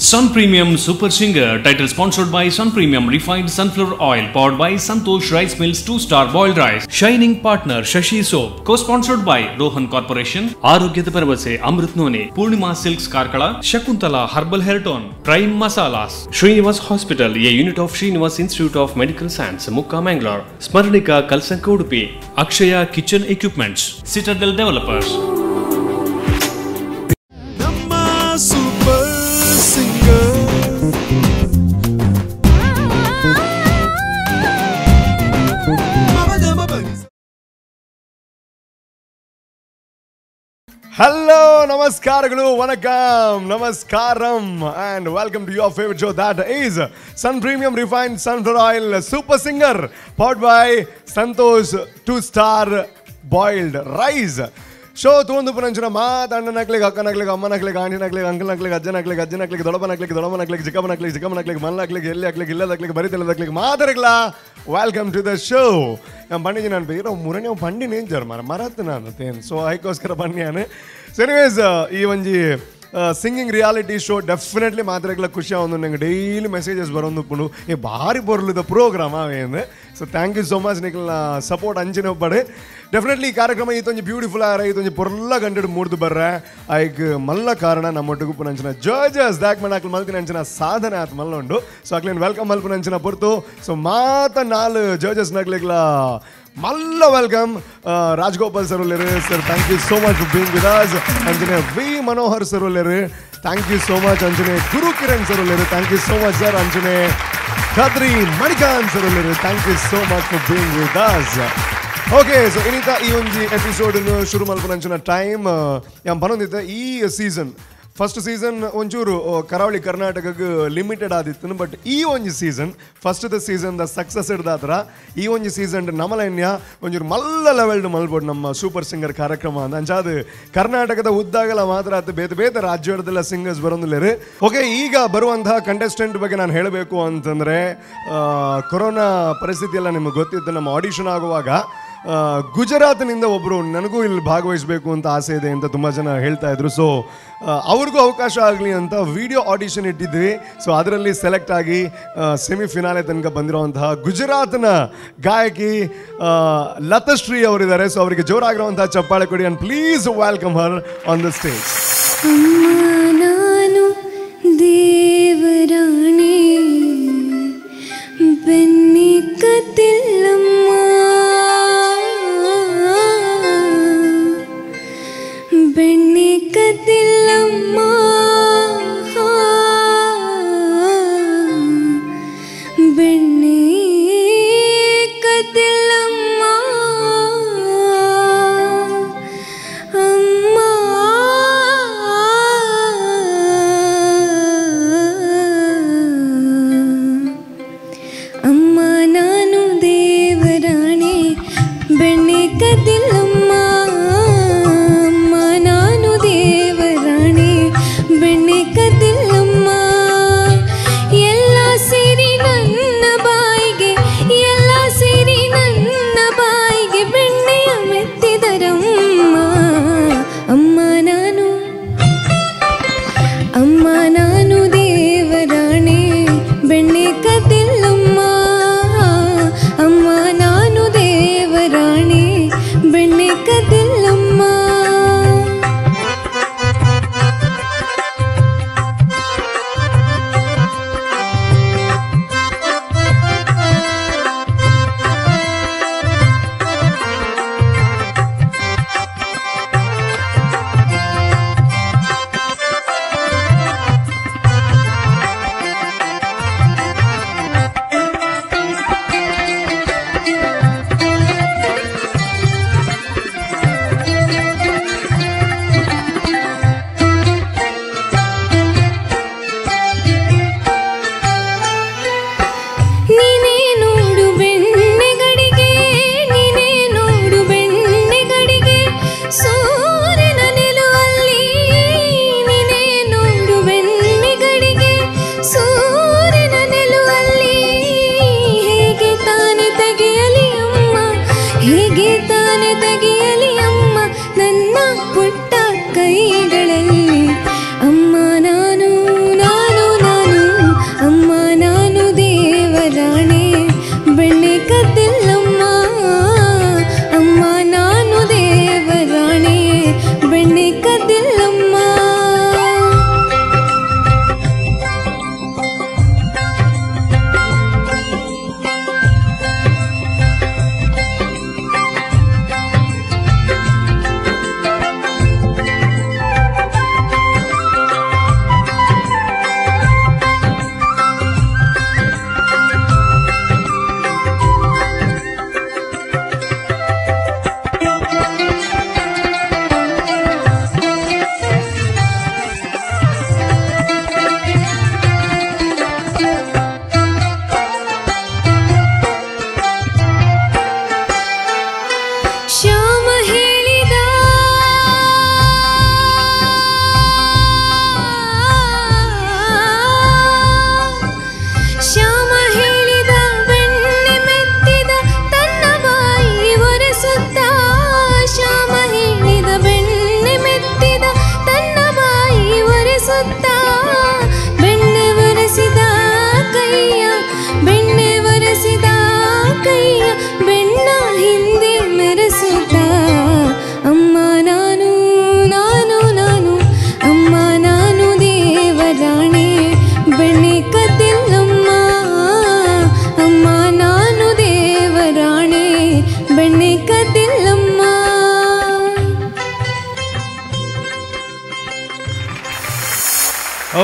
Sun Premium Super Singer, title sponsored by Sun Premium Refined Sunflower Oil, powered by Santosh Rice Mills 2 Star Boiled Rice, Shining Partner Shashi Soap, co-sponsored by Rohan Corporation, ಆರೋಗ್ಯದ ಭರವಸೆ Amrit ನೋನೆ Poornima silks Karkala Shakuntala herbal hair tone prime masalas Srinivas hospital a unit of Srinivas institute of medical science Mukka Mangalore Smaranika Kalsanka Udupi Akshaya kitchen equipments ಸಿಟಡೆಲ್ developers ನಮ್ಮ super singer hello ನಮಸ್ಕಾರಗಳು ವಣಕಂ ನಮಸ್ಕಾರಂ and welcome to your favourite show that is Sun premium refined sunflower oil super singer powered by Santosh two star boiled rice show ತಗೊಂಡು ಪುನಂಚನ ಮಾತಣ್ಣನಕ್ಲಿಗೆ ಅಕ್ಕನಕ್ಲಿಗೆ ಅಮ್ಮನಕ್ಲಿಗೆ ಆಂಟಿನಕ್ಲಿಗೆ ಅಂಕಲ್ನಕ್ಲಿಗೆ ಅಜ್ಜನಕ್ಲಿಗೆ ಅಜ್ಜನಕ್ಲಿಗೆ ದೊಡ್ಡಪ್ಪನಕ್ಲಿಗೆ ದೊಡ್ಡಮ್ಮನಕ್ಲಿಗೆ ಚಿಕ್ಕಮ್ಮನಕ್ಲಿಗೆ ಚಿಕ್ಕಮ್ಮನಕ್ಲಿಗೆ ಮಲ್ಲಕ್ಲಿಗೆ ಎಲ್ಲಿ ಹಾಕ್ಲಿಕ್ಕೆ ಇಲ್ಲದಕ್ಲಿಗೆ ಬರಿತಿಲ್ಲದಕ್ಲಿಗೆ ಮಾತಾಡಕ್ಲ ವೆಲ್ಕಮ್ ಟು ದ ಶೋ ಬಂಡಿಜಿ ನಾನು ಬೇರೆ ಮೂರನೇ ಬಂಡಿ ನೇಂಜರ್ ಮರ ಮರತ್ ನಾನು ತೇನ್ ಸೊ ಅದಕ್ಕೋಸ್ಕರ ಬನ್ನಿ ಸೊ ಎನಿವೇಸ್ ಈ ಒಂಜಿ ಸಿಂಗಿಂಗ್ ರಿಯಾಲಿಟಿ ಶೋ ಡೆಫಿನೆಟ್ಲಿ ಮಾತಾಡಕ್ಲ ಖುಷಿ ಅವನು ನಂಗೆ ಡೈಲಿ ಮೆಸೇಜಸ್ ಬರೋದು ಪುಂಡು ಏ ಭಾರಿ ಬರಲಿದ ಪ್ರೋಗ್ರಾಮ್ ಅವೇನು so thank you so much ನಿಖಲ್ನ ಸಪೋರ್ಟ್ ಅಂಚಿನ ಒಬ್ಬಡೆ ಡೆಫಿನೆಟ್ಲಿ ಈ ಕಾರ್ಯಕ್ರಮ ಈತೊಂದು ಬ್ಯೂಟಿಫುಲ್ ಆರ ಈತೊಂದು ಪೊರ್ಲ ಗಂಟೆಡು ಮೂಡ್ದು ಬರ್ರೆ ಐಕ್ ಮಲ್ಲ ಕಾರಣ ನಮ್ಮೊಟ್ಟಿಗೂ ಪುನಂಚಿನ ಜರ್ಜಸ್ ದಾಕ್ ಮಾಡಾಕ್ಲು ಮಲ್ತಿನ ಅಂಚಿನ ಸಾಧನೆ ಆತ್ ಮಲ್ಲ ಉಂಡು ಸೊ ಅಕ್ಲೇನು ವೆಲ್ಕಮ್ ಮಲ್ಪು ನಂಚಿನ ಪೊರ್ತು ಸೊ ಮಾತ ನಾಲ್ ಜರ್ಜಸ್ ನಗ್ಲಿಕ್ಲ ಮಲ್ಲ ವೆಲ್ಕಮ್ ರಾಜಗೋಪಾಲ್ ಸರ್ ಒಳ್ಳೆರು sir thank you so much being with us ಅಂಜನೆ ವಿ ಮನೋಹರ್ ಸರ್ ಒಳ್ಳೆರು ಥ್ಯಾಂಕ್ ಯು ಸೋ ಮಚ್ ಅಂಜನೆ ಗುರು ಕಿರಣ್ ಸರ್ ಒಳ್ಳೆರು thank you so much sir ಅಂಜನೆ ಖದ್ರಿ ಮಣಿಕಾಂತ್ ಸರ್ ಒಳ್ಳೆರು thank you so much for being with us okay so ಇನ್ನಿತ ಈ ಒಂದು episode ಶುರು ಮಲ್ಪನಂಚಿನ ಟೈಮ್ ಯಾನ್ ಬನ್ನೊಂದಿದ್ದ ಈ ಸೀಸನ್ ಫಸ್ಟ್ ಸೀಸನ್ ಒಂಚೂರು ಆ, ಕರಾವಳಿ ಕರ್ನಾಟಕಕ್ಕೆ ಲಿಮಿಟೆಡ್ ಆದಿತ್ತು ಬಟ್ ಈ ಒಂಜಿ ಸೀಸನ್ ಫಸ್ಟ್ ದ ಸೀಸನ್ ದ ಸಕ್ಸಸ್ ಹಿಡ್ದಾತ್ರ ಈ ಒಂಜಿ ಸೀಸನ್ ನಮಲನ್ಯ ಒಂಚೂರು ಮಲ್ಲ ಲೆವೆಲ್ಡ್ ಮಲ್ಬೋದು ನಮ್ಮ ಸೂಪರ್ ಸಿಂಗರ್ ಕಾರ್ಯಕ್ರಮ ಅಂತ ಅಂಚಾದ ಕರ್ನಾಟಕದ ಉದ್ದಾಗಲ ಮಾತ್ರ ಅದು ಬೇತೆ ಬೇತೆ ರಾಜ್ಯದಲ್ಲ ಸಿಂಗರ್ಸ್ ಬರೋದಿಲ್ಲ ಓಕೆ ಈಗ ಬರುವಂತಹ ಕಂಟೆಸ್ಟೆಂಟ್ ಬಗ್ಗೆ ನಾನು ಹೇಳಬೇಕು ಅಂತಂದರೆ ಕೊರೋನಾ ಪರಿಸ್ಥಿತಿ ಎಲ್ಲ ನಿಮಗೆ ಗೊತ್ತಿತ್ತು ನಮ್ಮ ಆಡಿಷನ್ ಆಗುವಾಗ ಆ, ಗುಜರಾತ್ನಿಂದ ಒಬ್ಬರು ನನಗೂ ಇಲ್ಲಿ ಭಾಗವಹಿಸಬೇಕು ಅಂತ ಆಸೆ ಇದೆ ಅಂತ ತುಂಬ ಜನ ಹೇಳ್ತಾ ಇದ್ರು ಸೊ ಅವ್ರಿಗೂ ಅವಕಾಶ ಆಗಲಿ ಅಂತ ವಿಡಿಯೋ ಆಡಿಷನ್ ಇಟ್ಟಿದ್ವಿ ಸೊ ಅದರಲ್ಲಿ ಸೆಲೆಕ್ಟ್ ಆಗಿ ಸೆಮಿಫಿನಾಲೆ ತನಕ ಬಂದಿರುವಂತಹ ಗುಜರಾತ್ನ ಗಾಯಕಿ ಆ, ಲತಶ್ರೀ ಅವರಿದ್ದಾರೆ ಸೊ ಅವರಿಗೆ ಜೋರಾಗಿರುವಂತಹ ಚಪ್ಪಾಳೆ ಕೊಡಿ and please welcome her on the stage ಅಮ್ಮ ನಾನು ದೇವರಾಣೆ ಬೆನ್ನಿ ಕತ್ತಿಲ್ಲಮ್ಮ ಬೆಣ್ಣೆ ಕತ್ತಿಲ್ಲಮ್ಮ ಬೆಣ್ಣೆ ಕತ್ತಿಲ್ಲಮ್ಮ ಅಮ್ಮ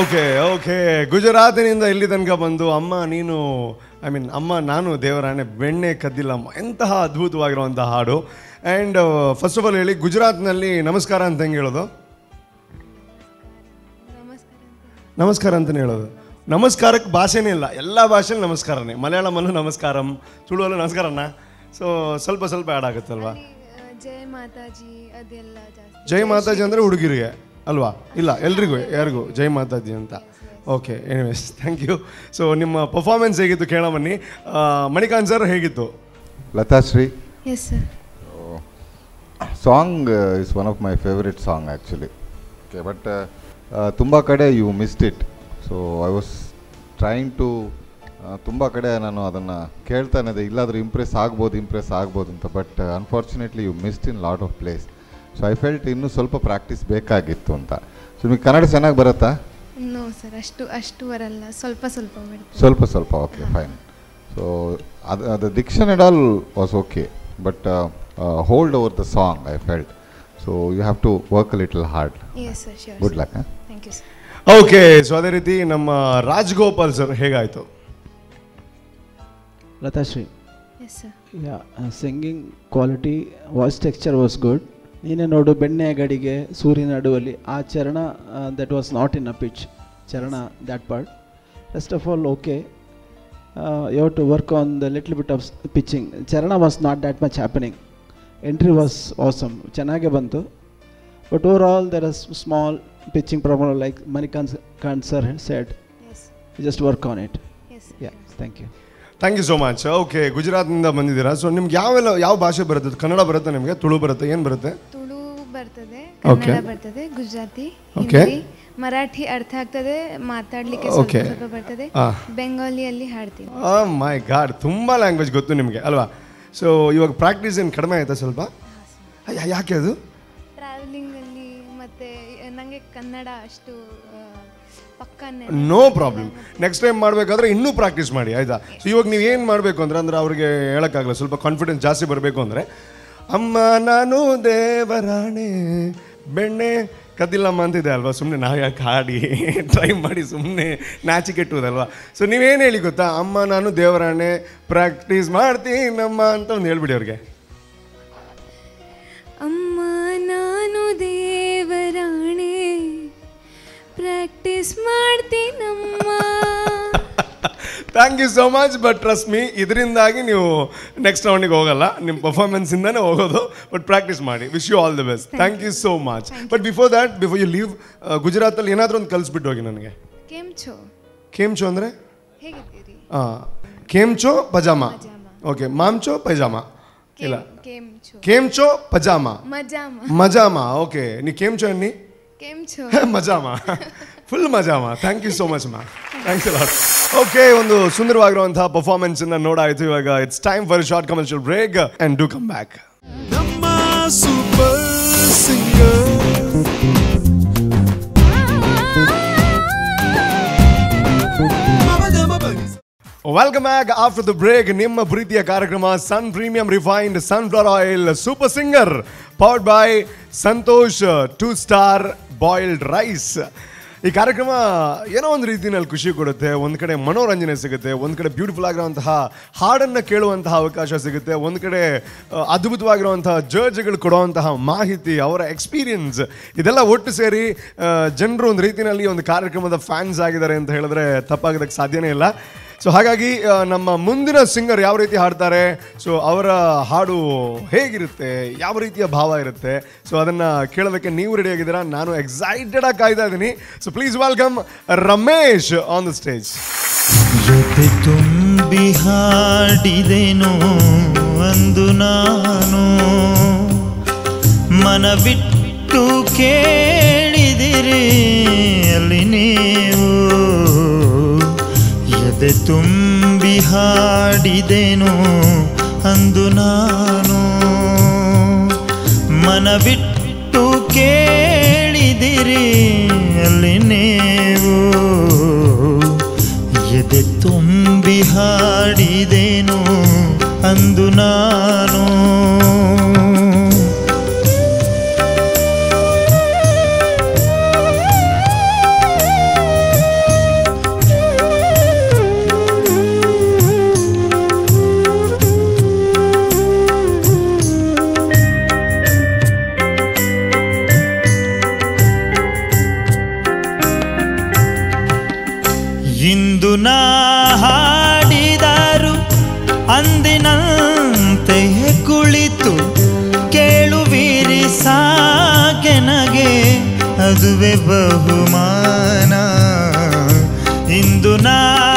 ಓಕೆ ಓಕೆ ಗುಜರಾತಿನಿಂದ ಇಲ್ಲಿ ತನಕ ಬಂದು ಅಮ್ಮ ನೀನು ಐ ಮೀನ್ ಅಮ್ಮ ನಾನು ದೇವರಾಣೆ ಬೆಣ್ಣೆ ಕದ್ದಿಲ್ಲಮ್ಮ ಎಂತಹ ಅದ್ಭುತವಾಗಿರುವಂತಹ ಹಾಡು ಆ್ಯಂಡ್ ಫಸ್ಟ್ ಆಫ್ ಆಲ್ ಹೇಳಿ ಗುಜರಾತ್ನಲ್ಲಿ ನಮಸ್ಕಾರ ಅಂತ ಹೆಂಗೆ ಹೇಳೋದು ನಮಸ್ಕಾರ ಅಂತಲೇ ಹೇಳೋದು ನಮಸ್ಕಾರಕ್ಕೆ ಭಾಷೆನೇ ಇಲ್ಲ ಎಲ್ಲ ಭಾಷೆಲಿ ನಮಸ್ಕಾರನೇ ಮಲಯಾಳಮಲ್ಲೂ ನಮಸ್ಕಾರಂ ತುಳುವಲ್ಲೂ ನಮಸ್ಕಾರನ ಸೊ ಸ್ವಲ್ಪ ಸ್ವಲ್ಪ ಆ್ಯಡ್ ಆಗುತ್ತಲ್ವಾ ಜಯ ಮಾತಾಜಿ ಅದೆಲ್ಲ ಜಾಸ್ತಿ ಜೈ ಮಾತಾಜಿ ಅಂದರೆ ಹುಡುಗಿರಿಗೆ ಅಲ್ವಾ ಇಲ್ಲ ಎಲ್ರಿಗೂ ಯಾರಿಗೂ ಜೈ ಮಾತಾಜಿ ಅಂತ okay anyways thank you so ನಿಮ್ಮ ಪರ್ಫಾರ್ಮೆನ್ಸ್ ಹೇಗಿತ್ತು ಕೇಳೋ ಬನ್ನಿ ಆ, ಮಣಿಕಾಂತ್ ಸರ್ ಹೇಗಿತ್ತು Latashree yes sir song is one of my favourite song actually okay but ತುಂಬ ಕಡೆ you missed it so I was trying to ತುಂಬ ಕಡೆ ನಾನು ಅದನ್ನು ಕೇಳ್ತಾನೆ ಇದೆ ಇಲ್ಲಾದರೂ ಇಂಪ್ರೆಸ್ ಆಗ್ಬೋದು ಇಂಪ್ರೆಸ್ ಆಗ್ಬೋದು ಅಂತ but unfortunately you missed in lot of place so I felt ಇನ್ನೂ ಸ್ವಲ್ಪ ಪ್ರಾಕ್ಟೀಸ್ ಬೇಕಾಗಿತ್ತು ಅಂತ ಸೊ ನಿಮಗೆ ಕನ್ನಡ ಚೆನ್ನಾಗಿ ಬರುತ್ತಾ ನೋ ಸರ್ ಅಷ್ಟು ಅಷ್ಟು ಬರಲ್ಲ ಸ್ವಲ್ಪ ಸ್ವಲ್ಪ ಬಿಡ್ತೀನಿ ಸ್ವಲ್ಪ ಸ್ವಲ್ಪ ಓಕೆ ಫೈನ್ ಸೊ ಅದು ಅದು diction and all was okay but hold over the song I felt so you have to work little hard yes sir sure good luck thank you sir okay so ಅದೇ ರೀತಿ ನಮ್ಮ Rajgopal sir ಹೇಗಾಯಿತು Latashree yes sir yeah singing quality voice texture was good ನೀನೇ ನೋಡು ಬೆಣ್ಣೆ ಗಡಿಗೆ ಸೂರ್ಯನ ನಡುವಲ್ಲಿ ಆ ಚರಣ that was not in a pitch ಚರಣ that part first of all okay you to work on the little bit of pitching ಚರಣ was not that much happening entry was awesome ಚೆನ್ನಾಗೇ ಬಂತು but overall there is small pitching problem like Manikanth sir said yes just work on it yes yeah thank you thank you so much okay ಗುಜರಾತ್ನಿಂದ ಬಂದಿದ್ದೀರಾ so ನಿಮ್ಗೆ ಯಾವೆಲ್ಲ ಯಾವ ಭಾಷೆ ಬರುತ್ತೆ ಕನ್ನಡ ಬರುತ್ತೆ ನಿಮಗೆ ತುಳು ಬರುತ್ತೆ ಏನು ಬರುತ್ತೆ ತುಳು ಬರ್ತದೆ Okay. ಕನ್ನಡ ಬರ್ತದೆ ಗುಜರಾತಿ Okay. ಹಿಂದಿ ಮರಾಠಿ ಅರ್ಥ ಆಗ್ತದೆ ಮಾತಾಡ್ಲಿಕ್ಕೆ Okay. ಸ್ವಲ್ಪ ಸ್ವಲ್ಪ ಬರ್ತದೆ ಆ. ಬೆಂಗಾಲಿಯಲ್ಲಿ ಹಾಡ್ತೀನಿ ಮೈ ಗಾಡ್ ತುಂಬ ಲ್ಯಾಂಗ್ವೇಜ್ ಗೊತ್ತು ನಿಮಗೆ ಅಲ್ವಾ ಸೊ ಇವಾಗ ಪ್ರಾಕ್ಟೀಸ್ ಏನು ಕಡಿಮೆ ಆಯ್ತಾ ಸ್ವಲ್ಪ ಅಯ್ಯ, ಯಾಕೆ ಅದು ಟ್ರಾವೆಲಿಂಗಲ್ಲಿ ಮತ್ತೆ ನನಗೆ ಕನ್ನಡ ಅಷ್ಟು ಆ, ಪಕ್ಕನೆ ನೋ ಪ್ರಾಬ್ಲಮ್ ನೆಕ್ಸ್ಟ್ ಟೈಮ್ ಮಾಡಬೇಕಾದ್ರೆ ಇನ್ನೂ ಪ್ರಾಕ್ಟೀಸ್ ಮಾಡಿ ಆಯ್ತಾ ಸೊ ಇವಾಗ ನೀವು ಏನು ಮಾಡಬೇಕು ಅಂದ್ರೆ ಅಂದ್ರೆ ಅವ್ರಿಗೆ ಹೇಳೋಕ್ಕಾಗಲ್ಲ ಸ್ವಲ್ಪ ಕಾನ್ಫಿಡೆನ್ಸ್ ಜಾಸ್ತಿ ಬರಬೇಕು ಅಂದರೆ ಅಮ್ಮ ನಾನು ದೇವರಾಣೆ ಬೆಣ್ಣೆ ಕದ್ದಿಲ್ಲಮ್ಮ ಅಂತಿದೆ ಅಲ್ವಾ ಸುಮ್ಮನೆ ನಾವು ಯಾಕೆ ಹಾಡಿ ಟ್ರೈ ಮಾಡಿ ಸುಮ್ಮನೆ ನಾಚಿಕೆಟ್ಟುವುದಲ್ವಾ ಸೊ ನೀವೇನು ಹೇಳಿ ಗೊತ್ತಾ ಅಮ್ಮ ನಾನು ದೇವರಾಣೆ ಪ್ರಾಕ್ಟೀಸ್ ಮಾಡ್ತೀನಮ್ಮ ಅಂತ ಒಂದು ಹೇಳ್ಬಿಡಿ ಅವ್ರಿಗೆ ಅಮ್ಮ ನಾನು ದೇವರಾಣೆ ಪ್ರಾಕ್ಟೀಸ್ ಮಾಡ್ತೀನಮ್ಮ thank you so much but trust me ಇದರಿಂದಾಗಿ ನೀವು ನೆಕ್ಸ್ಟ್ ರೌಂಡಿಗೆ ಹೋಗಲ್ಲ ನಿಮ್ಮ ಪರ್ಫಾರ್ಮೆನ್ಸಿಂದನೇ ಹೋಗೋದು ಬಟ್ ಪ್ರಾಕ್ಟೀಸ್ ಮಾಡಿ wish you all the best thank you so much but before that before you leave ಗುಜರಾತಲ್ಲಿ ಏನಾದರೂ ಒಂದು ಕಲಿಸ್ಬಿಟ್ಟು ಹೋಗಿ ನನಗೆ ಕೆಂಚೋ ಕೇಮ್ಚೋ ಅಂದರೆ ಹೇಗಿದ್ದೀರಿ ಕೇಮ್ಚೋ ಪಜಾಮ ಪಜಾಮ. ಓಕೆ ಮಾಮ್ಚೋ ಪೈಜಾಮ ಇಲ್ಲ ಕೆಂಚೋ ಕೇಮ್ಚೋ ಪಜಾಮ ಮಜಾಮ ಮಜಾಮ ಓಕೆ ನೀ ಕೇಮ್ಚೋ ಅನ್ನಿ ಕೆಂಚೋ ಮಜಾಮ ಫುಲ್ ಮಜಾಮ ಥ್ಯಾಂಕ್ ಯು ಸೋ ಮಚ್ ಮಾ ಥ್ಯಾಂಕ್ಸ್ ಲಾಟ್ ಓಕೆ ಒಂದು ಸುಂದರವಾಗಿರುವಂತಹ ಪರ್ಫಾರ್ಮೆನ್ಸ್ ಅನ್ನ ನೋಡಾಯ್ತು ಇವಾಗ it's time for short commercial break and do come back ನಮ್ಮ super singer welcome back after the break ನಿಮ್ಮ ಪ್ರೀತಿಯ ಕಾರ್ಯಕ್ರಮ Sun premium refined sunflower oil super singer powered by Santosh two star boiled rice ಈ ಕಾರ್ಯಕ್ರಮ ಏನೋ ಒಂದು ರೀತಿಯಲ್ಲಿ ಖುಷಿ ಕೊಡುತ್ತೆ ಒಂದು ಕಡೆ ಮನೋರಂಜನೆ ಸಿಗುತ್ತೆ ಒಂದು ಕಡೆ ಬ್ಯೂಟಿಫುಲ್ ಆಗಿರುವಂತಹ ಹಾಡನ್ನು ಕೇಳುವಂತಹ ಅವಕಾಶ ಸಿಗುತ್ತೆ ಒಂದು ಕಡೆ ಆ, ಅದ್ಭುತವಾಗಿರುವಂತಹ ಜಡ್ಜ್ಗಳು ಕೊಡುವಂತಹ ಮಾಹಿತಿ ಅವರ ಎಕ್ಸ್ಪೀರಿಯನ್ಸ್ ಇದೆಲ್ಲ ಒಟ್ಟು ಸೇರಿ ಜನರು ಒಂದು ರೀತಿಯಲ್ಲಿ ಒಂದು ಕಾರ್ಯಕ್ರಮದ ಫ್ಯಾನ್ಸ್ ಆಗಿದ್ದಾರೆ ಅಂತ ಹೇಳಿದ್ರೆ ತಪ್ಪಾಗೋದಕ್ಕೆ ಸಾಧ್ಯನೇ ಇಲ್ಲ ಸೊ ಹಾಗಾಗಿ ಆ, ನಮ್ಮ ಮುಂದಿನ ಸಿಂಗರ್ ಯಾವ ರೀತಿ ಹಾಡ್ತಾರೆ ಸೊ ಅವರ ಹಾಡು ಹೇಗಿರುತ್ತೆ ಯಾವ ರೀತಿಯ ಭಾವ ಇರುತ್ತೆ ಸೊ ಅದನ್ನು ಕೇಳೋದಕ್ಕೆ ನೀವು ರೆಡಿ ಆಗಿದ್ದೀರಾ ನಾನು ಎಕ್ಸೈಟೆಡ್ ಆಗಿ ಕಾಯ್ತಾ ಇದ್ದೀನಿ so please welcome Ramesh on the stage ಜೊತೆ ತುಂಬಿ ಹಾಡಿದೆನು ಅಂದು ನಾನು ಮನವಿಟ್ಟು ಕೇಳಿದಿರಿ ಅಲ್ಲಿ ನೀವು ಎದೆ ತುಂಬಿ ಹಾಡಿದೆನು ಅಂದು ನಾನು ಮನವಿಟ್ಟು ಕೇಳಿದಿರಿ ಅಲ್ಲಿ ನೀವು ಎದೆ ತುಂಬಿ ಹಾಡಿದೆನು ಅಂದು ನಾನು ಇಂದು ನಾ ಹಾಡಿದರು ಅಂದಿನಂತೆಯೇ ಕುಳಿತು ಕೇಳುವಿರಿ ಸಾಗೆನಗೆ ಅದುವೆ ಬಹುಮಾನ ಇಂದು ನಾ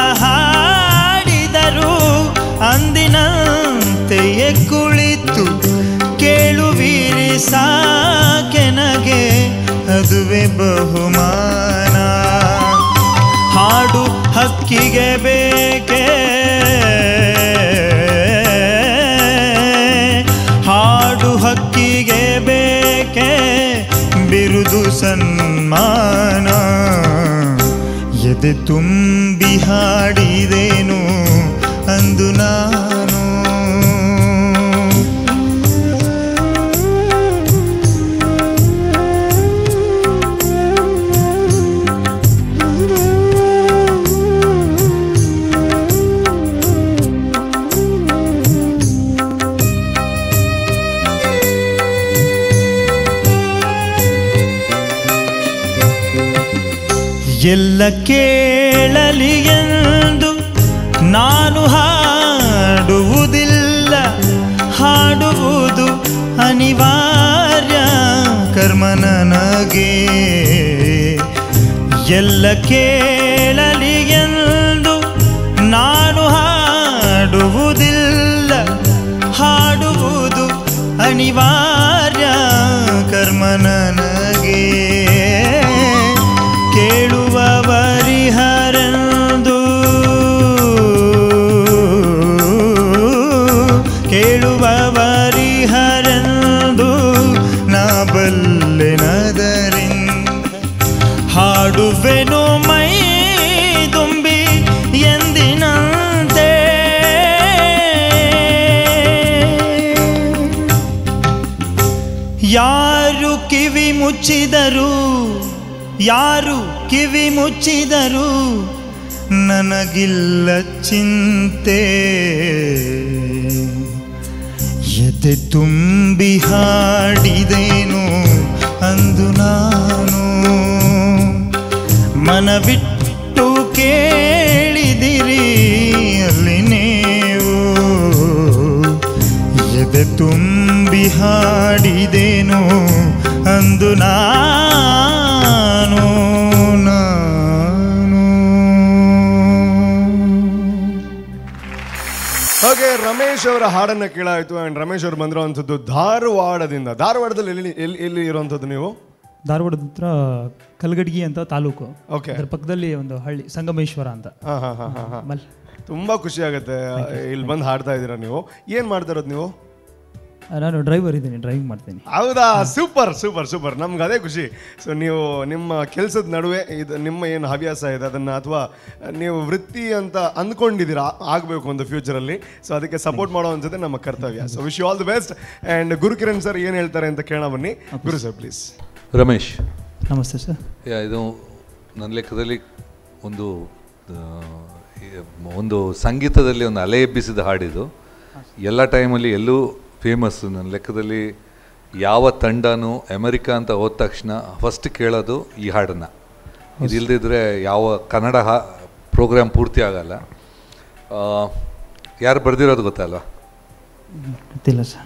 ಹಾಡಿದರು ಅಂದಿನಂತೆಯೇ ಕುಳಿತು ಕೇಳುವಿರಿ ಸಾಕೆನಗೆ ಅದುವೆ ಬಹುಮಾನ ಹಾಡು ಹಕ್ಕಿಗೆ ಬೇಕೆ ಹಾಡು ಹಕ್ಕಿಗೆ ಬೇಕೆ ಬಿರುದು ಸನ್ಮಾನ ಎದೆ ತುಂಬಿ ಹಾಡಿದೇನು ಅಂದು ನಾನು ಎಲ್ಲ ಕೇಳಲಿ ಎಂದು ನಾನು ಹಾಡುವುದಿಲ್ಲ ಹಾಡುವುದು ಅನಿವಾರ್ಯ ಕರ್ಮ ನನಗೆ ಎಲ್ಲ ಕೇಳಲಿ ಎಂದು ನಾನು ಹಾಡುವುದಿಲ್ಲ ಹಾಡುವುದು ಅನಿವಾರ್ಯ ಕರ್ಮ ನನಗೆ ಕೇಳುವವರಿಹರೆಂದು ಕೇಳುವವರಿಹರೆಂದು ನಾ ಬಲ್ಲೆನದರಿಂದ ಹಾಡುವೆನು ಮೈ ತುಂಬಿ ಎಂದಿನಂತೆ ಯಾರು ಕಿವಿ ಮುಚ್ಚಿದರು ಯಾರು ಕಿವಿ ಮುಚ್ಚಿದರು ನನಗಿಲ್ಲ ಚಿಂತೆ ಎದೆ ತುಂಬಿ ಹಾಡಿದೇನು ಅಂದು ನಾನು ಮನವಿಟ್ಟು ಕೇಳಿದಿರಿ ಅಲ್ಲಿ ನೀವು ಎದೆ ತುಂಬಿ ಹಾಡಿದೇನು ಅಂದು ನಾನು ನಾನು ಹಾಗೆ ರಮೇಶ್ ಅವರ ಹಾಡನ್ನ ಕೇಳಾಯ್ತು ಅಂಡ್ ರಮೇಶ್ ಅವರು ಬಂದಿರುವಂಥದ್ದು ಧಾರವಾಡದಿಂದ ಧಾರವಾಡದಲ್ಲಿ ಎಲ್ಲಿ ಎಲ್ಲಿ ಎಲ್ಲಿ ಇರುವಂಥದ್ದು ನೀವು ಧಾರವಾಡದ ಹತ್ರ ಕಲ್ಗಡ್ಗಿ ಅಂತ ತಾಲೂಕು Okay. ಅದ್ರ ಪಕ್ಕದಲ್ಲಿ ಒಂದು ಹಳ್ಳಿ ಸಂಗಮೇಶ್ವರ ಅಂತ ಹಾ ಹಾ ಹಾ ಹಾ ಹಾ ಮಲ್ ತುಂಬಾ ಖುಷಿ ಆಗುತ್ತೆ ಇಲ್ಲಿ ಬಂದು ಹಾಡ್ತಾ ಇದ್ದೀರಾ ನೀವು ಏನ್ ಮಾಡ್ತಾ ಇರೋದು ನೀವು ಆ, ನಾನು ಡ್ರೈವರ್ ಇದ್ದೀನಿ ಡ್ರೈವಿಂಗ್ ಮಾಡ್ತೀನಿ ಹೌದಾ ಸೂಪರ್ ಸೂಪರ್ ಸೂಪರ್ ನಮ್ಗೆ ಅದೇ ಖುಷಿ ಸೊ ನೀವು ನಿಮ್ಮ ಕೆಲಸದ ನಡುವೆ ಇದು ನಿಮ್ಮ ಏನು ಹವ್ಯಾಸ ಇದೆ ಅದನ್ನು ಅಥವಾ ನೀವು ವೃತ್ತಿ ಅಂತ ಅಂದ್ಕೊಂಡಿದ್ದೀರಾ ಆಗಬೇಕು ಒಂದು ಫ್ಯೂಚರಲ್ಲಿ ಸೊ ಅದಕ್ಕೆ ಸಪೋರ್ಟ್ ಮಾಡೋ ಅನ್ಸುತ್ತೆ ನಮ್ಮ ಕರ್ತವ್ಯ so wish you all the best and Gurukiran sir ಏನು ಹೇಳ್ತಾರೆ ಅಂತ ಕೇಳೋಣ ಬನ್ನಿ ಗುರು ಸರ್ ಪ್ಲೀಸ್ ರಮೇಶ್ ನಮಸ್ತೆ ಸರ್ ಯಾ, ಇದು ನನ್ನ ಲೆಕ್ಕದಲ್ಲಿ ಒಂದು ಆ, ಈ ಒಂದು ಸಂಗೀತದಲ್ಲಿ ಒಂದು ಅಲೆ ಎಬ್ಬಿಸಿದ ಹಾಡಿದು ಎಲ್ಲ ಟೈಮಲ್ಲಿ ಎಲ್ಲೂ ಫೇಮಸ್ ನನ್ನ ಲೆಕ್ಕದಲ್ಲಿ ಯಾವ ತಂಡನೂ ಅಮೆರಿಕ ಅಂತ ಹೋದ ತಕ್ಷಣ ಫಸ್ಟ್ ಕೇಳೋದು ಈ ಹಾಡನ್ನು ಇದಿಲ್ಲದಿದ್ದರೆ ಯಾವ ಕನ್ನಡ ಹಾ ಪ್ರೋಗ್ರಾಮ್ ಪೂರ್ತಿ ಆಗಲ್ಲ ಆ, ಯಾರು ಬರೆದಿರೋದು ಗೊತ್ತಲ್ವಾ ಗೊತ್ತಿಲ್ಲ ಸರ್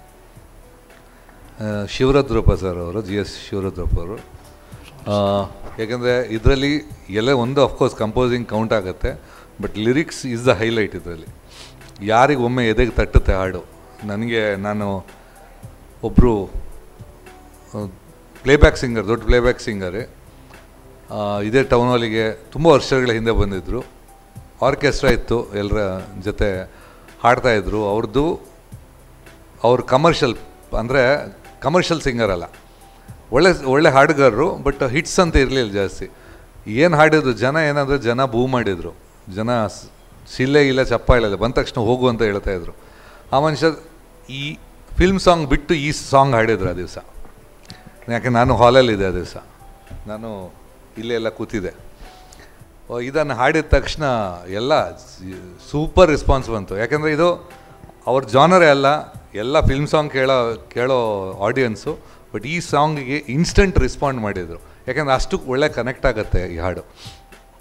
ಆ, ಶಿವರುದ್ರಪ್ಪ ಸರ್ ಅವರು ಜಿ ಎಸ್ ಶಿವರುದ್ರಪ್ಪ ಅವರು ಆ, ಯಾಕಂದರೆ ಇದರಲ್ಲಿ ಎಲ್ಲ ಒಂದು ಅಫ್ಕೋರ್ಸ್ ಕಂಪೋಸಿಂಗ್ ಕೌಂಟ್ ಆಗುತ್ತೆ but lyrics is the highlight ಇದರಲ್ಲಿ ಯಾರಿಗೆ ಒಮ್ಮೆ ಎದೆಗೆ ತಟ್ಟುತ್ತೆ ಹಾಡು ನನಗೆ ನಾನು ಒಬ್ಬರು ಪ್ಲೇಬ್ಯಾಕ್ ಸಿಂಗರ್ ದೊಡ್ಡ ಪ್ಲೇಬ್ಯಾಕ್ ಸಿಂಗರೇ ಇದೇ ಟೌನ್ ಹಾಲಿಗೆ ತುಂಬ ವರ್ಷಗಳ ಹಿಂದೆ ಬಂದಿದ್ದರು ಆರ್ಕೆಸ್ಟ್ರಾ ಇತ್ತು ಎಲ್ಲರ ಜೊತೆ ಹಾಡ್ತಾಯಿದ್ರು ಅವ್ರದ್ದು ಅವ್ರು ಕಮರ್ಷಿಯಲ್ ಅಂದರೆ ಕಮರ್ಷಿಯಲ್ ಸಿಂಗರ್ ಅಲ್ಲ ಒಳ್ಳೆ ಒಳ್ಳೆ ಹಾಡುಗಾರರು ಬಟ್ ಹಿಟ್ಸ್ ಅಂತ ಇರಲಿಲ್ಲ ಜಾಸ್ತಿ ಏನು ಹಾಡಿದ್ರು ಜನ ಏನಾದರೂ ಜನ ಬೂ ಮಾಡಿದರು ಜನ ಸ್- ಶಿಲ್ಲೆ ಇಲ್ಲ ಚಪ್ಪಾಳೆ ಇಲ್ಲ ಬಂದ ತಕ್ಷಣ ಹೋಗು ಅಂತ ಹೇಳ್ತಾ ಇದ್ರು ಆ ಮನುಷ್ಯ ಈ ಫಿಲ್ಮ್ ಸಾಂಗ್ ಬಿಟ್ಟು ಈ ಸಾಂಗ್ ಹಾಡಿದ್ರು ಆ ದಿವಸ ಯಾಕೆ ನಾನು ಹಾಲಲ್ಲಿದ್ದೆ ಆ ದಿವಸ ನಾನು ಇಲ್ಲೇ ಎಲ್ಲ ಕೂತಿದ್ದೆ ಇದನ್ನು ಹಾಡಿದ ತಕ್ಷಣ ಎಲ್ಲ ಸೂಪರ್ ರೆಸ್ಪಾನ್ಸ್ ಬಂತು ಯಾಕೆಂದರೆ ಇದು ಅವ್ರ ಜಾನರೇ ಅಲ್ಲ ಎಲ್ಲ ಫಿಲ್ಮ್ ಸಾಂಗ್ ಕೇಳೋ ಕೇಳೋ ಆಡಿಯನ್ಸು ಬಟ್ ಈ ಸಾಂಗಿಗೆ ಇನ್ಸ್ಟಂಟ್ ರೆಸ್ಪಾಂಡ್ ಮಾಡಿದರು ಯಾಕೆಂದರೆ ಅಷ್ಟು ಒಳ್ಳೆ ಕನೆಕ್ಟ್ ಆಗುತ್ತೆ ಈ ಹಾಡು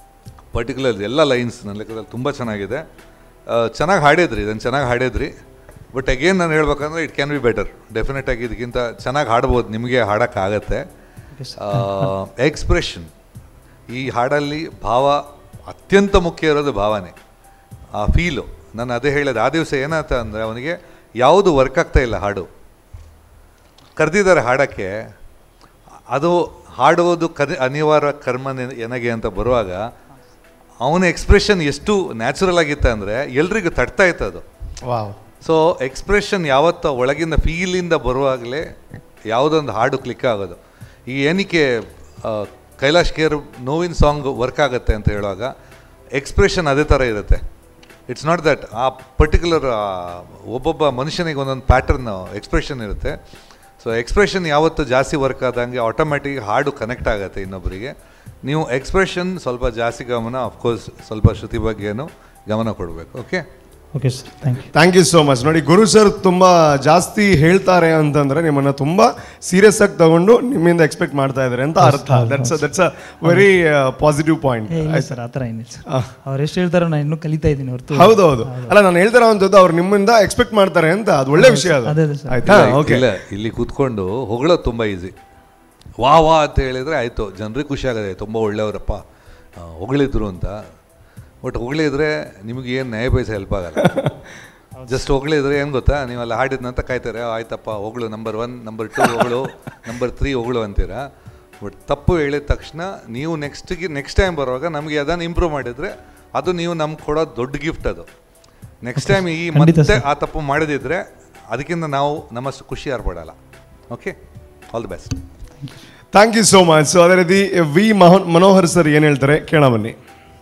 ಪರ್ಟಿಕ್ಯುಲರ್ ಎಲ್ಲ ಲೈನ್ಸ್ ನನ್ನ ಲೆಕ್ಕದಲ್ಲಿ ತುಂಬ ಚೆನ್ನಾಗಿದೆ ಚೆನ್ನಾಗಿ ಹಾಡಿದ್ರಿ ಇದನ್ನು ಚೆನ್ನಾಗಿ ಹಾಡಿದ್ರಿ ಬಟ್ ಅಗೇನ್ ನಾನು ಹೇಳ್ಬೇಕಂದ್ರೆ it can be better definite ಆಗಿ ಇದಕ್ಕಿಂತ ಚೆನ್ನಾಗಿ ಹಾಡ್ಬೋದು ನಿಮಗೆ ಹಾಡೋಕ್ಕಾಗತ್ತೆ ಎಕ್ಸ್ಪ್ರೆಷನ್ ಈ ಹಾಡಲ್ಲಿ ಭಾವ ಅತ್ಯಂತ ಮುಖ್ಯ ಇರೋದು ಭಾವನೆ ಆ ಫೀಲು ನಾನು ಅದೇ ಹೇಳಿದೆ ಆ ದಿವಸ ಏನಾಯ್ತು ಅಂದರೆ ಅವನಿಗೆ ಯಾವುದು ವರ್ಕ್ ಆಗ್ತಾ ಇಲ್ಲ ಹಾಡು ಕರೆದಿದ್ದಾರೆ ಹಾಡೋಕ್ಕೆ ಅದು ಹಾಡುವುದು ಕದ ಅನಿವಾರ್ಯ ಕರ್ಮ ನೆ- ಎನಗೆ ಅಂತ ಬರುವಾಗ ಅವನ ಎಕ್ಸ್ಪ್ರೆಷನ್ ಎಷ್ಟು ನ್ಯಾಚುರಲ್ ಆಗಿತ್ತು ಅಂದರೆ ಎಲ್ರಿಗೂ ತಟ್ತಾ ಇತ್ತು ಅದು ವಾವ್ ಸೊ ಎಕ್ಸ್ಪ್ರೆಷನ್ ಯಾವತ್ತೂ ಒಳಗಿಂದ ಫೀಲಿಂದ ಬರುವಾಗಲೇ ಯಾವುದೊಂದು ಹಾಡು ಕ್ಲಿಕ್ ಆಗೋದು ಈ ಏನಕ್ಕೆ ಆ, ಕೈಲಾಶ್ ಕೇರ್ ನೋವಿನ ಸಾಂಗ್ ವರ್ಕ್ ಆಗುತ್ತೆ ಅಂತ ಹೇಳುವಾಗ ಎಕ್ಸ್ಪ್ರೆಷನ್ ಅದೇ ಥರ ಇರುತ್ತೆ ಇಟ್ಸ್ ನಾಟ್ ದಟ್ ಆ ಪರ್ಟಿಕ್ಯುಲರ್ ಒಬ್ಬೊಬ್ಬ ಮನುಷ್ಯನಿಗೆ ಒಂದೊಂದು ಪ್ಯಾಟರ್ನ್ ಎಕ್ಸ್ಪ್ರೆಷನ್ ಇರುತ್ತೆ ಸೊ ಎಕ್ಸ್ಪ್ರೆಷನ್ ಯಾವತ್ತು ಜಾಸ್ತಿ ವರ್ಕ್ ಆದಂಗೆ ಆಟೋಮ್ಯಾಟಿಕ್ ಹಾಡು ಕನೆಕ್ಟ್ ಆಗುತ್ತೆ ಇನ್ನೊಬ್ಬರಿಗೆ ನೀವು ಎಕ್ಸ್ಪ್ರೆಷನ್ ಸ್ವಲ್ಪ ಜಾಸ್ತಿ ಗಮನ ಅಫ್ಕೋರ್ಸ್ ಸ್ವಲ್ಪ ಶ್ರುತಿ ಬಗ್ಗೆನೂ ಗಮನ ಕೊಡಬೇಕು okay okay sir thank you thank you so much ನೋಡಿ ಗುರು ಸರ್ ತುಂಬ ಜಾಸ್ತಿ ಹೇಳ್ತಾರೆ ಅಂತಂದ್ರೆ ನಿಮ್ಮನ್ನ ತುಂಬ ಸೀರಿಯಸ್ ಆಗಿ ತಗೊಂಡು ನಿಮ್ಮಿಂದ ಎಕ್ಸ್ಪೆಕ್ಟ್ ಮಾಡ್ತಾ ಇದ್ದಾರೆ ಅಂತ ಅರ್ಥ that's that's a very positive point ಏ ಇಲ್ಲ ಸರ್ ಆ ಥರ ಏನಿಲ್ಲ ಸರ್ ಅವ್ರು ಎಷ್ಟು ಹೇಳ್ತಾರೋ ನಾನು ಇನ್ನೂ ಕಲಿತಾ ಇದ್ದೀನಿ ಹೊರತು ಹೌದು ಹೌದು ಅಲ್ಲ ನಾನು ಹೇಳ್ತಾರ ಅಂತದ್ದು ಅವ್ರು ನಿಮ್ಮಿಂದ ಎಕ್ಸ್ಪೆಕ್ಟ್ ಮಾಡ್ತಾರೆ ಅಂತ ಅದು ಒಳ್ಳೆ ವಿಷಯ ಅದು ಅದೇ ಅದೇ ಸರ್. ಆಯ್ತಾ ಇಲ್ಲ, ಓಕೆ ಇಲ್ಲ ಇಲ್ಲಿ ಕೂತ್ಕೊಂಡು ಹೊಗಳೋದು ತುಂಬ ಈಸಿ ವಾ ವಾ ಅಂತ ಹೇಳಿದರೆ ಆಯಿತು ಜನರಿಗೆ ಖುಷಿ ಆಗದೆ ತುಂಬ ಒಳ್ಳೆಯವರಪ್ಪ ಆ, ಹೊಗಳಿದ್ರು ಅಂತ ಬಟ್ ಹೊಗಳಿದ್ರೆ ನಿಮಗೆ ಏನು ನ್ಯಾಯ ಪೈಸೆ ಹೆಲ್ಪ್ ಆಗಲ್ಲ ಜಸ್ಟ್ ಹೊಗಳಿದ್ರೆ ಏನು ಗೊತ್ತಾ ನೀವು ಅಲ್ಲಿ ಹಾಡಿದ್ನಂತ ಕಾಯ್ತಾರೆ ಆಯ್ತಪ್ಪ ಹೊಗಳು ನಂಬರ್ ಒನ್ ನಂಬರ್ ಟು ಹೊಗಳು ನಂಬರ್ ತ್ರೀ ಹೊಗಳು ಅಂತೀರಾ ಬಟ್ ತಪ್ಪು ಹೇಳಿದ ತಕ್ಷಣ ನೀವು ನೆಕ್ಸ್ಟಿಗೆ ನೆಕ್ಸ್ಟ್ ಟೈಮ್ ಬರುವಾಗ ನಮಗೆ ಅದನ್ನು ಇಂಪ್ರೂವ್ ಮಾಡಿದರೆ ಅದು ನೀವು ನಮ್ಗೆ ಕೊಡೋ ದೊಡ್ಡ ಗಿಫ್ಟ್ ಅದು ನೆಕ್ಸ್ಟ್ ಟೈಮ್ ಈ ಖಂಡಿತ ಮತ್ತೆ ಸರ್. ಆ ತಪ್ಪು ಮಾಡದಿದ್ರೆ ಅದಕ್ಕಿಂತ ನಾವು ನಮ್ಮಷ್ಟು ಖುಷಿ ಯಾರು ಪಡಲ್ಲ okay all the best thank you so much so ಅದೇ ರೀತಿ ವಿ ಮಹೋನ್ ಮನೋಹರ್ ಸರ್ ಏನು ಹೇಳ್ತಾರೆ ಕೇಳ ಬನ್ನಿ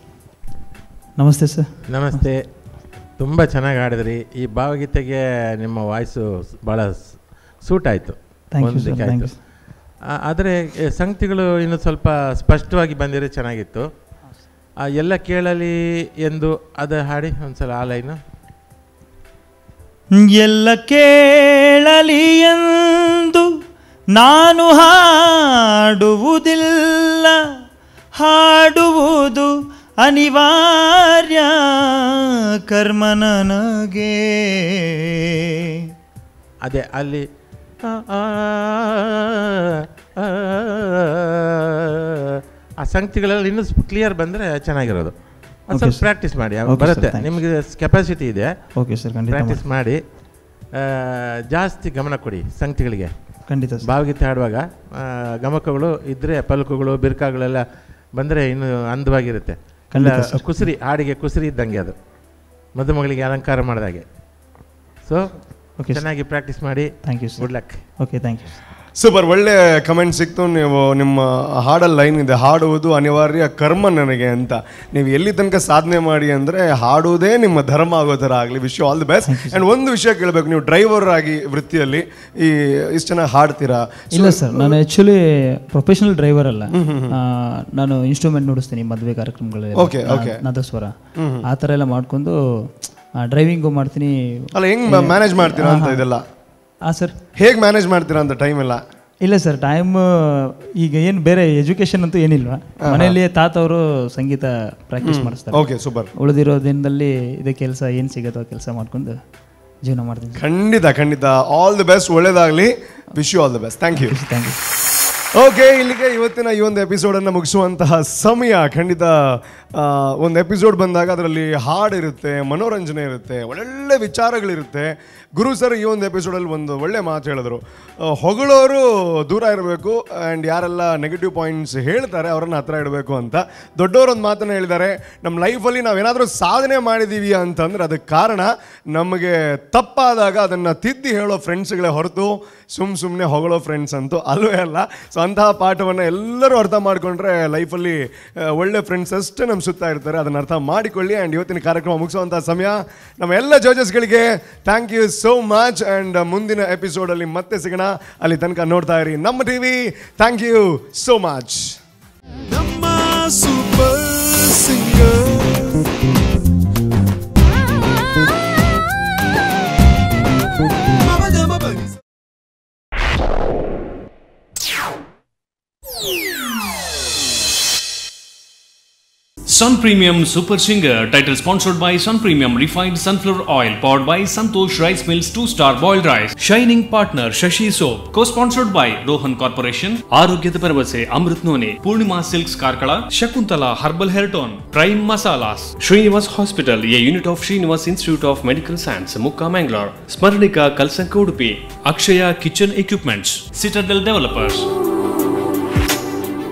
ನಮಸ್ತೆ ಸರ್ ನಮಸ್ತೆ ತುಂಬ ಚೆನ್ನಾಗಿ ಹಾಡಿದ್ರಿ ಈ ಭಾವಗೀತೆಗೆ ನಿಮ್ಮ ವಾಯ್ಸು ಭಾಳ ಸೂಟ್ ಆಯಿತು Thank you, sir. Thank you. ಆದರೆ ಸಂಗತಿಗಳು ಇನ್ನು ಸ್ವಲ್ಪ ಸ್ಪಷ್ಟವಾಗಿ ಬಂದಿರೋ ಚೆನ್ನಾಗಿತ್ತು ಆ, ಎಲ್ಲ ಕೇಳಲಿ ಎಂದು ಅದು ಹಾಡಿ ಒಂದ್ಸಲ ಆ ಲೈನು ಎಲ್ಲ ಕೇಳಲಿ ಎಂದು ನಾನು ಹಾಡುವುದಿಲ್ಲ ಹಾಡುವುದು ಅನಿವಾರ್ಯ ಕರ್ಮ ನನಗೆ ಅದೇ ಅಲ್ಲಿ ಆ, ಆ, ಆ, ಆ ಸಂಗತಿಗಳೆಲ್ಲ ಇನ್ನೂ ಕ್ಲಿಯರ್ ಬಂದರೆ ಚೆನ್ನಾಗಿರೋದು ಒಂದ್ Okay, ಸ್ವಲ್ಪ sir. ಪ್ರಾಕ್ಟೀಸ್ ಮಾಡಿ Okay, sir, ಬರುತ್ತೆ thank you. ನಿಮಗೆ ಕೆಪಾಸಿಟಿ ಇದೆ ಓಕೆ ಸರ್ ಖಂಡಿತ ಪ್ರಾಕ್ಟೀಸ್ ಮಾಡಿ. ಮಾಡಿ ಆ, ಜಾಸ್ತಿ ಗಮನ ಕೊಡಿ ಸಂಗತಿಗಳಿಗೆ ಖಂಡಿತ ಸರ್ ಭಾವಗೀತೆ ಹಾಡುವಾಗ ಆ, ಗಮಕಗಳು ಇದ್ದರೆ ಪಲಕಗಳು ಬಿರ್ಕಾಗಳೆಲ್ಲ ಬಂದರೆ ಇನ್ನು ಅಂದವಾಗಿರುತ್ತೆ ಖಂಡಿತ ಇಲ್ಲ, ಸರ್. ಕುಸುರಿ ಹಾಡಿಗೆ ಕುಸುರಿ ಇದ್ದಂಗೆ ಅದು ಮದುಮಗಳಿಗೆ ಅಲಂಕಾರ ಮಾಡಿದಾಗೆ ಸೊ Okay, sir. ಚೆನ್ನಾಗಿ ಪ್ರಾಕ್ಟೀಸ್ ಮಾಡಿ thank you sir good luck okay thank you super ಒಳ್ಳೆ ಕಮೆಂಟ್ ಸಿಕ್ತು ನೀವು ನಿಮ್ಮ ಹಾಡಲ್ಲಿ ಲೈನ್ ಇದೆ ಹಾಡುವುದು ಅನಿವಾರ್ಯ ಕರ್ಮ ನನಗೆ ಅಂತ ನೀವು ಎಲ್ಲಿ ತನಕ ಸಾಧನೆ ಮಾಡಿ ಅಂದರೆ ಹಾಡುವುದೇ ನಿಮ್ಮ ಧರ್ಮ ಆಗೋ ಥರ ಆಗಲಿ wish all the best and ಒಂದು ವಿಷಯ ಕೇಳಬೇಕು ನೀವು ಡ್ರೈವರ್ ಆಗಿ ವೃತ್ತಿಯಲ್ಲಿ ಈ ಇಷ್ಟು ಚೆನ್ನಾಗಿ ಹಾಡ್ತೀರಾ ಇಲ್ಲ ಸರ್ ನಾನು ಆ್ಯಕ್ಚುಲಿ ಪ್ರೊಫೆಷನಲ್ ಡ್ರೈವರ್ ಅಲ್ಲ ಆ, ನಾನು ಇನ್ಸ್ಟ್ರೂಮೆಂಟ್ ನುಡಿಸ್ತೀನಿ ಮದುವೆ ಕಾರ್ಯಕ್ರಮಗಳಲ್ಲಿ Okay, okay. ನಾದಸ್ವರ ಆ ಥರ ಎಲ್ಲ ಮಾಡ್ಕೊಂಡು ಡ್ರೈವಿಂಗು ಮಾಡ್ತೀನಿ ಅಲ್ಲ ಹೆಂಗ್ ಮ್ಯಾನೇಜ್ ಮಾಡ್ತೀರಾ ಅಂತ ಇದೆಲ್ಲ ಹಾಂ ಸರ್ ಹೇಗೆ ಮ್ಯಾನೇಜ್ ಮಾಡ್ತೀರಾ ಅಂತ ಟೈಮ್ ಎಲ್ಲ ಇಲ್ಲ ಸರ್ ಟೈಮ್ ಈಗ ಏನು ಬೇರೆ ಎಜುಕೇಶನ್ ಅಂತೂ ಏನಿಲ್ವಾ ಮನೆಯಲ್ಲಿ ತಾತ ಅವರು ಸಂಗೀತ ಪ್ರಾಕ್ಟೀಸ್ ಮಾಡಿಸ್ತಾರೆ ಓಕೆ ಸೂಪರ್ ಉಳಿದಿರೋ ದಿನದಲ್ಲಿ ಇದೇ ಕೆಲಸ ಏನು ಸಿಗುತ್ತೋ ಕೆಲಸ ಮಾಡ್ಕೊಂಡು ಜೀವನ ಮಾಡ್ತೀನಿ ಖಂಡಿತ ಖಂಡಿತ ಆಲ್ ದಿ ಬೆಸ್ಟ್ ಒಳ್ಳೇದಾಗಲಿ wish you all the best thank you thank you okay ಇಲ್ಲಿಗೆ ಇವತ್ತಿನ ಈ ಒಂದು ಎಪಿಸೋಡನ್ನು ಮುಗಿಸುವಂತಹ ಸಮಯ ಖಂಡಿತ ಆ, ಒಂದು ಎಪಿಸೋಡ್ ಬಂದಾಗ ಅದರಲ್ಲಿ ಹಾಡು ಇರುತ್ತೆ ಮನೋರಂಜನೆ ಇರುತ್ತೆ ಒಳ್ಳೊಳ್ಳೆ ವಿಚಾರಗಳಿರುತ್ತೆ ಗುರು ಸರ್ ಈ ಒಂದು ಎಪಿಸೋಡಲ್ಲಿ ಒಂದು ಒಳ್ಳೆ ಮಾತು ಹೇಳಿದ್ರು ಆ, ಹೊಗಳೋರು ದೂರ ಇರಬೇಕು ಆ್ಯಂಡ್ ಯಾರೆಲ್ಲ ನೆಗೆಟಿವ್ ಪಾಯಿಂಟ್ಸ್ ಹೇಳ್ತಾರೆ ಅವರನ್ನು ಹತ್ರ ಇಡಬೇಕು ಅಂತ ದೊಡ್ಡವರು ಒಂದು ಮಾತನ್ನು ಹೇಳಿದ್ದಾರೆ ನಮ್ಮ ಲೈಫಲ್ಲಿ ನಾವೇನಾದರೂ ಸಾಧನೆ ಮಾಡಿದ್ದೀವಿ ಅಂತಂದ್ರೆ ಅದಕ್ಕೆ ಕಾರಣ ನಮಗೆ ತಪ್ಪಾದಾಗ ಅದನ್ನು ತಿದ್ದಿ ಹೇಳೋ ಫ್ರೆಂಡ್ಸ್ಗಳೇ ಹೊರತು ಸುಮ್ಮ ಸುಮ್ಮನೆ ಹೊಗಳೋ ಫ್ರೆಂಡ್ಸ್ ಅಂತೂ ಅಲ್ವೇ ಅಲ್ಲ ಸೊ ಅಂತಹ ಪಾಠವನ್ನು ಎಲ್ಲರೂ ಅರ್ಥ ಮಾಡಿಕೊಂಡ್ರೆ ಲೈಫಲ್ಲಿ ಒಳ್ಳೆ ಫ್ರೆಂಡ್ಸ್ ಅಷ್ಟೇ ನಮ್ಮ ಸುತ್ತ ಇರ್ತಾರೆ ಅದನ್ನು ಅರ್ಥ ಮಾಡಿಕೊಳ್ಳಿ ಆ್ಯಂಡ್ ಇವತ್ತಿನ ಕಾರ್ಯಕ್ರಮ ಮುಗಿಸುವಂಥ ಸಮಯ ನಮ್ಮ ಎಲ್ಲ ಜಡ್ಜಸ್ಗಳಿಗೆ thank you so much and ಮುಂದಿನ ಎಪಿಸೋಡಲ್ಲಿ ಮತ್ತೆ ಸಿಗೋಣ ಅಲ್ಲಿ ತನಕ ನೋಡ್ತಾ ಇರಿ ನಮ್ಮ TV thank you so much ನಮ್ಮ super singer Sun Premium Super Singer, title sponsored by Sun Premium Refined Sunflower Oil, powered by Santosh Rice Mills 2 Star Boiled Rice. Shining partner Shashi Soap, co-sponsored by Rohan Corporation. ಆರೋಗ್ಯದ ಭರವಸೆ Amrit ನೋನೆ Poornima silks Karkala Shakuntala herbal hair tone prime masalas Srinivas hospital a unit of Srinivas institute of medical science Mukka Mangalore ಸ್ಮರಣಿಕ Kalsanka Udupi Akshaya kitchen equipments ಸಿಟಡೆಲ್ developers